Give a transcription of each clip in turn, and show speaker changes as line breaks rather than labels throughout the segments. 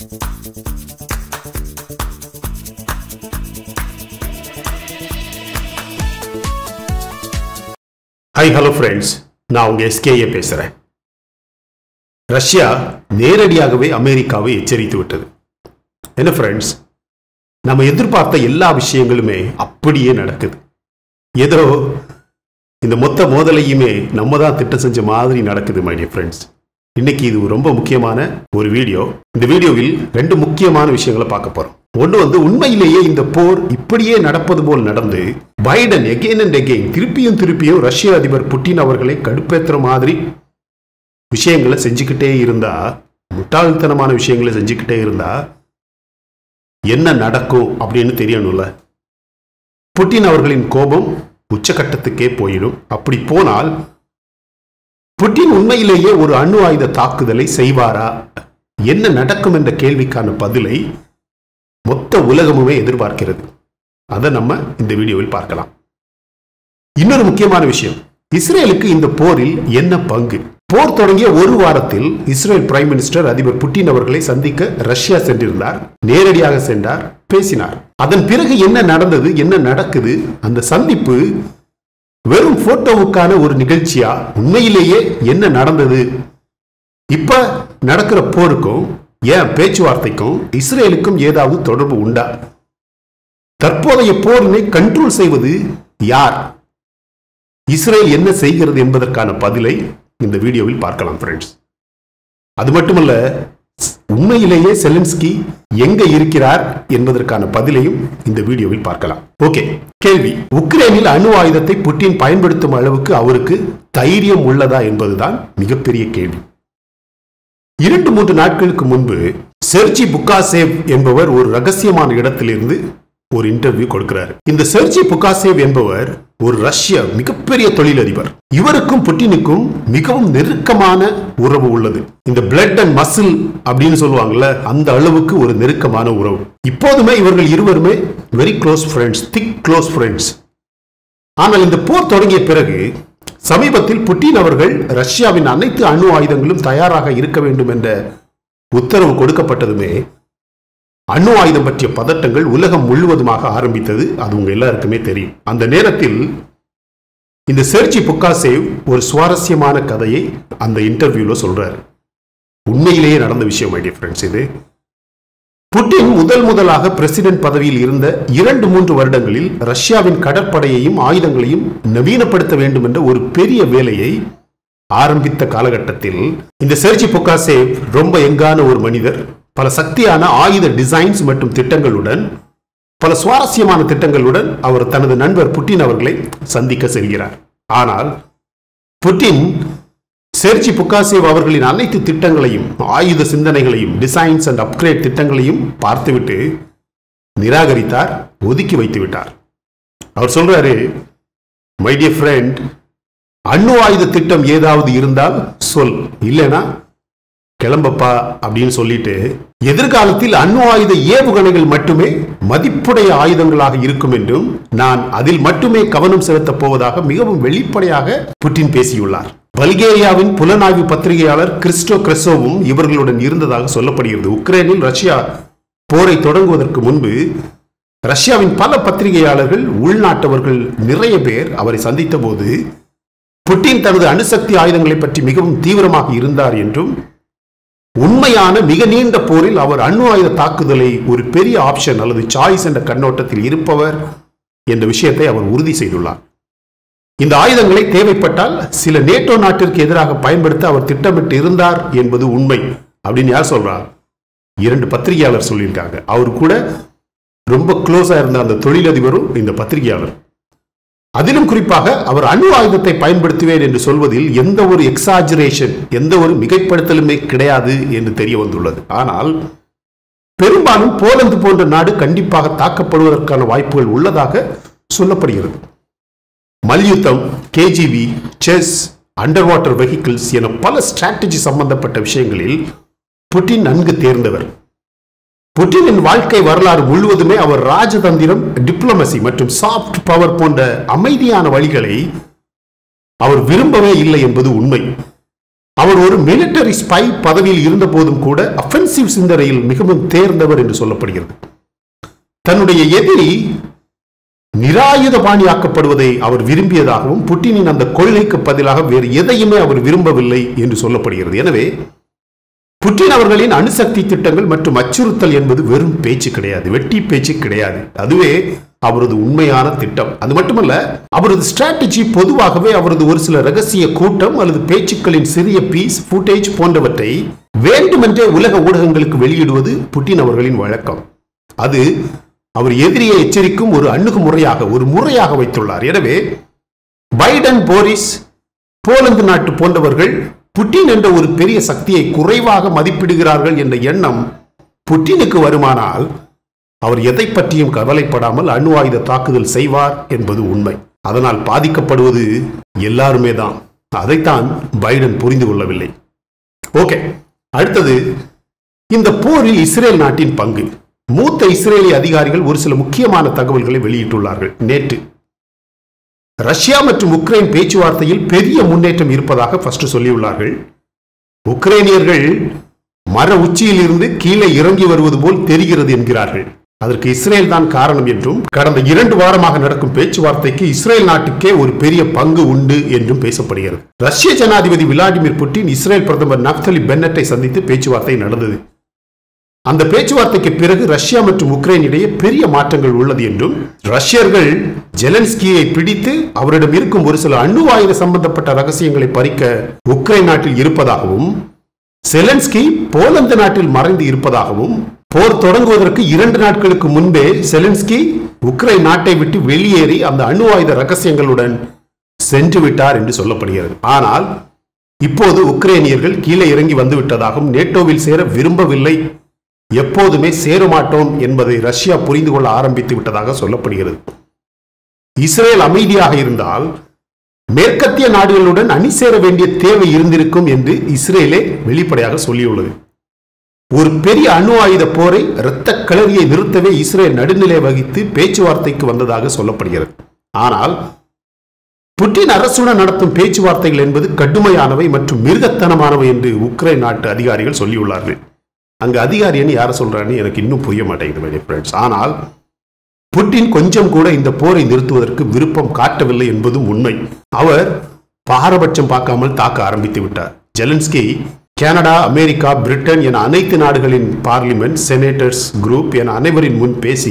Hi hello friends நான் உங்க SKA பேசுறேன் ரஷ்யா நேரடியாகவே அமெரிக்காவை எச்சரித்து விட்டது என்ன ஃப்ரெண்ட்ஸ் நம்ம எதிர்பார்த்த எல்லா விஷயங்களுமே அப்படியே நடக்குது ஏதோ இந்த மொத்த மோதலையுமே நம்ம தான் திட்டம் செஞ்ச மாதிரி நடக்குது மை டியர் ஃப்ரெண்ட்ஸ் இன்னைக்கு இது ரொம்ப முக்கியமான ஒரு வீடியோ இந்த வீடியோவில் ரெண்டு முக்கியமான விஷயங்களை பார்க்க போறோம் ஒன்று வந்து உண்மையிலேயே இந்த போர் இப்படியே நடப்பது போல் நடந்து பைடன் எகெயின் அண்ட் எகெயின் திருப்பியும் திருப்பியும் ரஷ்ய அதிபர் புட்டின் அவர்களை கடுப்பேற்றுற மாதிரி விஷயங்களை செஞ்சுக்கிட்டே இருந்தா முட்டாள்தனமான விஷயங்களை செஞ்சுக்கிட்டே இருந்தா என்ன நடக்கும் அப்படின்னு தெரியணும்ல புட்டின் அவர்களின் கோபம் உச்சகட்டத்துக்கே போயிடும் அப்படி போனால் புட்டின் உண்மையிலேயே ஒரு அணு ஆயுத தாக்குதலை செய்வாரா என்ன நடக்கும் என்ற கேள்விக்கான பதிலை மொத்த உலகமுமே எதிர்பார்க்கிறது அதை நம்ம இந்த வீடியோவில் பார்க்கலாம் இன்னொரு முக்கியமான விஷயம் இஸ்ரேலுக்கு இந்த போரில் என்ன பங்கு போர் தொடங்கிய ஒரு வாரத்தில் இஸ்ரேல் பிரைம் மினிஸ்டர் அதிபர் புட்டின் அவர்களை சந்திக்க ரஷ்யா சென்றிருந்தார் நேரடியாக சென்றார் பேசினார் அதன் பிறகு என்ன நடந்தது என்ன நடக்குது அந்த சந்திப்பு வெறும் போட்டோவுக்கான ஒரு நிகழ்ச்சியா உண்மையிலேயே என்ன நடந்தது இப்ப நடக்கிற போருக்கும் ஏன் பேச்சுவார்த்தைக்கும் இஸ்ரேலுக்கும் ஏதாவது தொடர்பு உண்டா தற்போதைய போரினை கண்ட்ரோல் செய்வது யார் இஸ்ரேல் என்ன செய்கிறது என்பதற்கான பதிலை இந்த வீடியோவில் பார்க்கலாம் ஃப்ரெண்ட்ஸ் அது மட்டுமல்ல உண்மையிலேயே செலன்ஸ்கி எங்க இருக்கிறார் என்பதற்கான பதிலையும் இந்த வீடியோவில் பார்க்கலாம் ஓகே கேள்வி உக்ரைனில் அணு ஆயுதத்தை புட்டின் பயன்படுத்தும் அளவுக்கு அவருக்கு தைரியம் உள்ளதா என்பதுதான் மிகப்பெரிய கேள்வி இரண்டு மூன்று நாட்களுக்கு முன்பு செர்ஜி புக்காசேவ் என்பவர் ஒரு ரகசியமான இடத்திலிருந்து ஒரு இன்டர்வியூ கொடுக்கிறார் இந்த செர்ஜி புகாசேவ் என்பவர் ஒரு ரஷ்ய மிகப்பெரிய தொழிலதிபர் இவருக்கும் புட்டினுக்கும் மிகவும் நெருக்கமான உறவு உள்ளது இந்த பிளட் அண்ட் மசில் அப்படின்னு சொல்லுவாங்கல்ல அந்த அளவுக்கு ஒரு நெருக்கமான உறவு இப்போதுமே இவர்கள் இருவருமே very close friends thick close friends ஆனால் இந்த போர் தொடங்கிய பிறகு சமீபத்தில் புட்டின் அவர்கள் ரஷ்யாவின் அனைத்து அணு ஆயுதங்களும் தயாராக இருக்க வேண்டும் என்ற உத்தரவு கொடுக்கப்பட்டதுமே அணு ஆயுதம் பற்றிய பதட்டங்கள் உலகம் முழுவதுமாக ஆரம்பித்தது அது உங்க எல்லாருக்குமே தெரியும் அந்த நேரத்தில் இந்த செர்ஜி புக்காசேவ் ஒரு சுவாரஸ்யமான கதையை அந்த இன்டர்வியூல சொல்றாரு உண்மையிலேயே நடந்த விஷயம் மை ஃப்ரெண்ட்ஸ் இது புட்டின் முதல் முதலாக பிரசிடென்ட் பதவியில் இருந்த இரண்டு மூன்று வருடங்களில் ரஷ்யாவின் கடற்படையையும் ஆயுதங்களையும் நவீனப்படுத்த வேண்டும் என்ற ஒரு பெரிய வேலையை ஆரம்பித்த காலகட்டத்தில் இந்த செர்ஜி புக்காசேவ் ரொம்ப எங்கான ஒரு மனிதர் பல சக்தியான ஆயுத டிசைன்ஸ் மற்றும் திட்டங்களுடன் பல சுவாரஸ்யமான திட்டங்களுடன் அவர் தனது நண்பர் புட்டின் அவர்களை சந்திக்க செல்கிறார் ஆனால் புட்டின் செர்ஜி புக்காசேவ் அவர்களின் அனைத்து திட்டங்களையும் ஆயுத சிந்தனைகளையும் டிசைன்ஸ் அண்ட் அப்கிரேட் திட்டங்களையும் பார்த்துவிட்டு நிராகரித்தார் ஒதுக்கி வைத்து விட்டார் அவர் சொல்றாரு மை டியர் ஃப்ரெண்ட் அணு ஆயுத திட்டம் ஏதாவது இருந்தால் சொல் இல்லைனா கிளம்பப்பா அப்படின்னு சொல்லிட்டு எதிர்காலத்தில் அணு ஆயுத ஏவுகணைகள் மட்டுமே மதிப்புடைய ஆயுதங்களாக இருக்கும் என்றும் நான் அதில் மட்டுமே கவனம் செலுத்தப் போவதாக மிகவும் வெளிப்படையாக புட்டின் பேசியுள்ளார் பல்கேரியாவின் புலனாய்வு பத்திரிகையாளர் கிறிஸ்டோ கிரெசோவும் இவர்களுடன் இருந்ததாக சொல்லப்படுகிறது உக்ரைனில் ரஷ்யா போரை தொடங்குவதற்கு முன்பு ரஷ்யாவின் பல பத்திரிகையாளர்கள் உள்நாட்டவர்கள் நிறைய பேர் அவரை சந்தித்த போது புட்டின் தனது அணுசக்தி ஆயுதங்களை பற்றி மிகவும் தீவிரமாக இருந்தார் என்றும் உண்மையான மிக நீண்ட போரில் அவர் அணு ஆயுத தாக்குதலை ஒரு பெரிய ஆப்ஷன் அல்லது சாய்ஸ் என்ற கண்ணோட்டத்தில் இருப்பவர் என்ற விஷயத்தை அவர் உறுதி செய்துள்ளார் இந்த ஆயுதங்களை தேவைப்பட்டால் சில நேட்டோ நாட்டிற்கு எதிராக பயன்படுத்த அவர் திட்டமிட்டு இருந்தார் என்பது உண்மை அப்படின்னு யார் சொல்றார் இரண்டு பத்திரிகையாளர் சொல்லியிருக்காங்க அவர் கூட ரொம்ப க்ளோஸா இருந்த அந்த தொழிலதிபரும் இந்த பத்திரிகையாளர் அதிலும் குறிப்பாக அவர் அணு ஆயுதத்தை பயன்படுத்துவேன் என்று சொல்வதில் எந்த ஒரு எக்ஸாஜரேஷன் எந்த ஒரு மிகைப்படுத்தலுமே கிடையாது என்று தெரிய வந்துள்ளது ஆனால் பெரும்பாலும் போலந்து போன்ற நாடு கண்டிப்பாக தாக்கப்படுவதற்கான வாய்ப்புகள் உள்ளதாக சொல்லப்படுகிறது மல்யுத்தம் கேஜிவி செஸ் அண்டர் வாட்டர் வெஹிக்கிள்ஸ் என பல ஸ்ட்ராட்டஜி சம்பந்தப்பட்ட விஷயங்களில் புட்டின் நன்கு தேர்ந்தவர் புட்டினின் வாழ்க்கை வரலாறு முழுவதுமே அவர் ராஜதந்திரம் டிப்ளமசி மற்றும் சாஃப்ட் பவர் போன்ற அமைதியான வழிகளை அவர் விரும்பவே இல்லை என்பது உண்மை அவர் ஒரு மிலிட்டரி ஸ்பை பதவியில் இருந்த போதும் கூட அஃபென்சிவ் சிந்தனையில் மிகவும் தேர்ந்தவர் என்று சொல்லப்படுகிறது தன்னுடைய எதிரி நிராயுதபாணியாக்கப்படுவதை அவர் விரும்பியதாகவும் புட்டினின் அந்த கொள்கைக்கு பதிலாக வேறு எதையுமே அவர் விரும்பவில்லை என்று சொல்லப்படுகிறது எனவே புட்டின் அவர்களின் அணுசக்தி திட்டங்கள் மற்றும் அச்சுறுத்தல் என்பது வெறும் பேச்சு கிடையாது வெட்டி பேச்சு கிடையாது அதுவே அவரது உண்மையான திட்டம் அது மட்டுமல்ல அவரது ஸ்ட்ராட்டஜி பொதுவாகவே அவரது ஒரு சில ரகசிய கூட்டம் அல்லது பேச்சுக்களின் சிறிய பீஸ் ஃபுட்டேஜ் போன்றவற்றை வேண்டுமென்றே உலக ஊடகங்களுக்கு வெளியிடுவது புட்டின் அவர்களின் வழக்கம் அது அவர் எதிரியை எச்சரிக்கும் ஒரு அணுகுமுறையாக ஒரு முறையாக வைத்துள்ளார் எனவே பைடன் போரிஸ் போலந்து நாட்டு போன்றவர்கள் புட்டின் என்ற ஒரு பெரிய சக்தியை குறைவாக மதிப்பிடுகிறார்கள் என்ற எண்ணம் புட்டினுக்கு வருமானால் அவர் எதை பற்றியும் கவலைப்படாமல் அணு ஆயுத தாக்குதல் செய்வார் என்பது உண்மை அதனால் பாதிக்கப்படுவது எல்லாருமே தான் அதைத்தான் பைடன் புரிந்து கொள்ளவில்லை ஓகே அடுத்தது இந்த போரில் இஸ்ரேல் நாட்டின் பங்கு மூத்த இஸ்ரேலிய அதிகாரிகள் ஒரு சில முக்கியமான தகவல்களை வெளியிட்டுள்ளார்கள் நேற்று ரஷ்யா மற்றும் உக்ரைன் பேச்சுவார்த்தையில் பெரிய முன்னேற்றம் இருப்பதாக ஃபர்ஸ்ட் சொல்லியுள்ளார்கள் உக்ரைனியர்கள் மர உச்சியில் இருந்து கீழே இறங்கி வருவது போல் தெரிகிறது என்கிறார்கள் அதற்கு இஸ்ரேல் தான் காரணம் என்றும் கடந்த இரண்டு வாரமாக நடக்கும் பேச்சுவார்த்தைக்கு இஸ்ரேல் நாட்டுக்கே ஒரு பெரிய பங்கு உண்டு என்றும் பேசப்படுகிறது ரஷ்ய ஜனாதிபதி விளாடிமிர் புட்டின் இஸ்ரேல் பிரதமர் நப்தலி பென்னட்டை சந்தித்து பேச்சுவார்த்தை நடந்தது அந்த பேச்சுவார்த்தைக்கு பிறகு ரஷ்யா மற்றும் உக்ரைன் இடையே பெரிய மாற்றங்கள் உள்ளது என்றும் ரஷ்யர்கள் ஜெலன்ஸ்கியை பிடித்து அவரிடம் இருக்கும் ஒரு சில அணு ஆயுத சம்பந்தப்பட்ட ரகசியங்களை பறிக்க உக்ரைன் நாட்டில் இருப்பதாகவும் செலன்ஸ்கி போலந்து நாட்டில் மறைந்து இருப்பதாகவும் போர் தொடங்குவதற்கு இரண்டு நாட்களுக்கு முன்பே செலன்ஸ்கி உக்ரைன் நாட்டை விட்டு வெளியேறி அந்த அணு ஆயுத ரகசியங்களுடன் சென்று விட்டார் என்று சொல்லப்படுகிறது ஆனால் இப்போது உக்ரைனியர்கள் கீழே இறங்கி வந்து விட்டதாகவும் நேட்டோவில் சேர விரும்பவில்லை எப்போதுமே சேரமாட்டோம் என்பதை ரஷ்யா புரிந்து கொள்ள ஆரம்பித்து விட்டதாக சொல்லப்படுகிறது இஸ்ரேல் அமைதியாக இருந்தால் மேற்கத்திய நாடுகளுடன் அணி சேர வேண்டிய தேவை இருந்திருக்கும் என்று இஸ்ரேலே வெளிப்படையாக சொல்லியுள்ளது ஒரு பெரிய அணு ஆயுத போரை இரத்த கிளறியை நிறுத்தவே இஸ்ரேல் நடுநிலை வகித்து பேச்சுவார்த்தைக்கு வந்ததாக சொல்லப்படுகிறது ஆனால் புட்டின் அரசுடன் நடத்தும் பேச்சுவார்த்தைகள் என்பது கடுமையானவை மற்றும் மிருகத்தனமானவை என்று உக்ரைன் நாட்டு அதிகாரிகள் சொல்லியுள்ளார்கள் அங்க அதிகாரின்னு யார சொல்றான்னு எனக்கு இன்னும் புரிய மாட்டேங்குது ஃப்ரெண்ட்ஸ் ஆனால் புட்டின் கொஞ்சம் கூட இந்த போரை நிறுத்துவதற்கு விருப்பம் காட்டவில்லை என்பதும் உண்மை அவர் பாரபட்சம் பார்க்காமல் தாக்க ஆரம்பித்து விட்டார் ஜெலன்ஸ்கி கனடா அமெரிக்கா பிரிட்டன் என அனைத்து நாடுகளின் பார்லிமெண்ட் செனேட்டர்ஸ் குரூப் என அனைவரின் முன் பேசி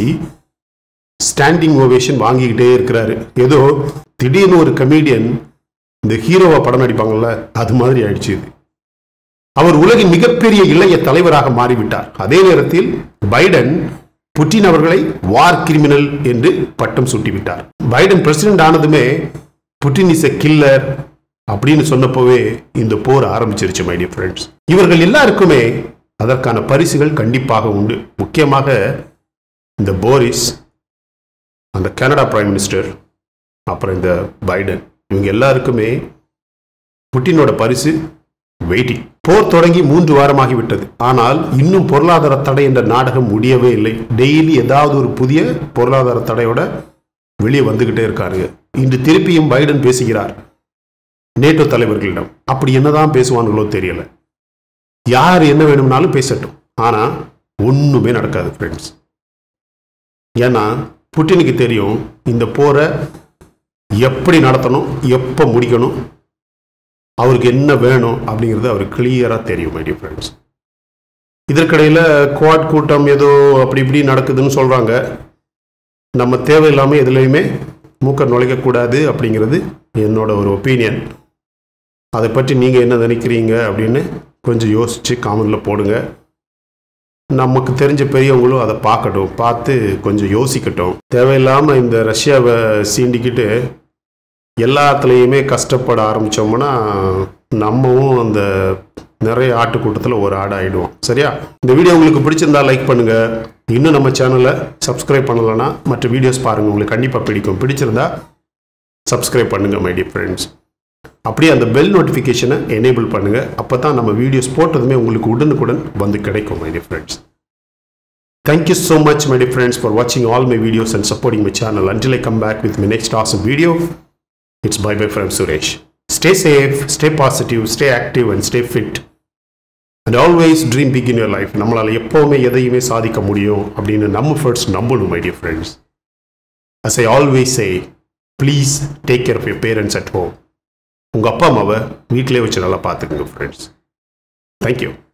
ஸ்டாண்டிங் ஓவேஷன் வாங்கிக்கிட்டே இருக்கிறாரு ஏதோ திடீர்னு ஒரு கமீடியன் இந்த ஹீரோவா படம் நடிப்பாங்கல்ல அது மாதிரி ஆயிடுச்சு இது அவர் உலகின் மிகப்பெரிய இளைய தலைவராக மாறிவிட்டார் அதே நேரத்தில் பைடன் புட்டின் அவர்களை வார் கிரிமினல் என்று பட்டம் சூட்டிவிட்டார் பைடன் பிரசிடென்ட் ஆனதுமே புட்டின் இஸ் எ கில்லர் அப்படின்னு சொன்னப்போவே இந்த போர் ஆரம்பிச்சிருச்சு மை டியர் ஃப்ரெண்ட்ஸ் இவர்கள் எல்லாருக்குமே அதற்கான பரிசுகள் கண்டிப்பாக உண்டு முக்கியமாக இந்த போரிஸ் அந்த கனடா பிரைம் மினிஸ்டர் அப்புறம் இந்த பைடன் இவங்க எல்லாருக்குமே புட்டினோட பரிசு வெயிட்டிங் போர் தொடங்கி மூன்று வாரமாகிவிட்டது ஆனால் இன்னும் பொருளாதார தடை என்ற நாடகம் முடியவே இல்லை டெய்லி ஏதாவது ஒரு புதிய பொருளாதார தடையோட வெளியே வந்துகிட்டே இருக்காருங்க இன்று திருப்பியும் பைடன் பேசுகிறார் நேட்டோ தலைவர்களிடம் அப்படி என்னதான் பேசுவானுங்களோ தெரியல யார் என்ன வேணும்னாலும் பேசட்டும் ஆனா ஒண்ணுமே நடக்காது ஃப்ரெண்ட்ஸ் ஏன்னா புட்டினுக்கு தெரியும் இந்த போரை எப்படி நடத்தணும் எப்போ முடிக்கணும் அவருக்கு என்ன வேணும் அப்படிங்கிறது அவருக்கு கிளியராக தெரியும் மை டியர் ஃப்ரெண்ட்ஸ் இதற்கிடையில் குவாட் கூட்டம் ஏதோ அப்படி இப்படி நடக்குதுன்னு சொல்கிறாங்க நம்ம தேவையில்லாமல் எதுலேயுமே மூக்க நுழைக்கக்கூடாது அப்படிங்கிறது என்னோட ஒரு ஒப்பீனியன் அதை பற்றி நீங்கள் என்ன நினைக்கிறீங்க அப்படின்னு கொஞ்சம் யோசித்து காமெண்டில் போடுங்க நமக்கு தெரிஞ்ச பெரியவங்களும் அதை பார்க்கட்டும் பார்த்து கொஞ்சம் யோசிக்கட்டும் தேவையில்லாமல் இந்த ரஷ்யாவை சீண்டிக்கிட்டு எல்லாத்துலேயுமே கஷ்டப்பட ஆரம்பித்தோம்னா நம்மவும் அந்த நிறைய ஆட்டுக்கூட்டத்தில் ஒரு ஆடு ஆகிடுவோம் சரியா இந்த வீடியோ உங்களுக்கு பிடிச்சிருந்தா லைக் பண்ணுங்க இன்னும் நம்ம சேனலை சப்ஸ்கிரைப் பண்ணலைன்னா மற்ற வீடியோஸ் பாருங்கள் உங்களுக்கு கண்டிப்பாக பிடிக்கும் பிடிச்சிருந்தா சப்ஸ்கிரைப் பண்ணுங்கள் மை டியர் ஃப்ரெண்ட்ஸ் அப்படியே அந்த பெல் நோட்டிஃபிகேஷனை எனேபிள் பண்ணுங்கள் அப்போ தான் நம்ம வீடியோஸ் போட்டதுமே உங்களுக்கு உடனுக்குடன் வந்து கிடைக்கும் my dear friends Thank you so much, my dear friends, for watching all my videos and supporting my channel. Until I come back with my next awesome video, it's bye bye from Suresh. Stay safe stay positive stay active and stay fit and always dream big in your life நம்மளால் எப்போவுமே எதையுமே சாதிக்க முடியும் அப்படின்னு நம்ம first நம்பணும் my dear friends as I always say please take care of your parents at home உங்கள் அப்பா அம்மாவை வீட்டிலே வச்சு நல்லா பார்த்துக்குங்க ஃப்ரெண்ட்ஸ் தேங்க்யூ